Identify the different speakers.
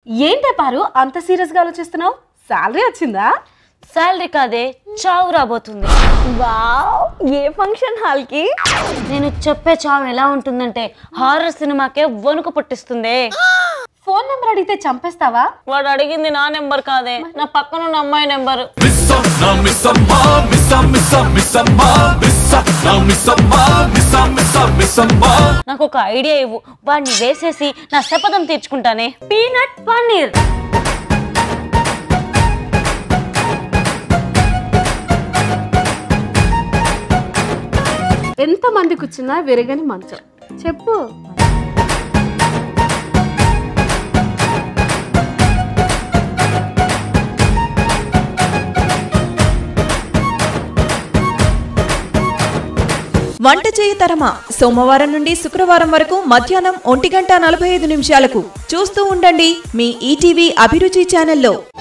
Speaker 1: ఏంటే పారు అంత సీరియస్ గా ఆలోచిస్తున్నావు శాలరీ వచ్చిందా
Speaker 2: శాలరీ కాదే చావు రాబోతుంది
Speaker 3: వావ్ ఏ ఫంక్షన్ హాల్ కి
Speaker 2: నేను చెప్పే చావు ఎలా ఉంటుందంటే హారర్ సినిమాకే వణుకు పుట్టిస్తుంది
Speaker 1: ఫోన్ నెంబర్ అడిగితే చంపేస్తావా
Speaker 2: వాడు అడిగింది నా నెంబర్ కాదే నా పక్కన ఉన్న అమ్మాయి number
Speaker 4: Missa, na missa ma, missa missa missa ma, missa, na missa ma, missa missa missa ma.
Speaker 2: నాకు ఒక ఐడియా ఇవ్వు వాడిని వేసేసి నా శపథం తీర్చుకుంటానే పీనట్ పన్నీర్
Speaker 1: ఎంత మంది కూర్చున్నా విరగని మంచం చెప్పు
Speaker 5: వంట చేయి తరమా సోమవారం నుండి శుక్రవారం వరకు మధ్యాహ్నం ఒంటి గంట నలభై ఐదు నిమిషాలకు చూస్తూ ఉండండి మీ ఈటీవీ అభిరుచి ఛానల్లో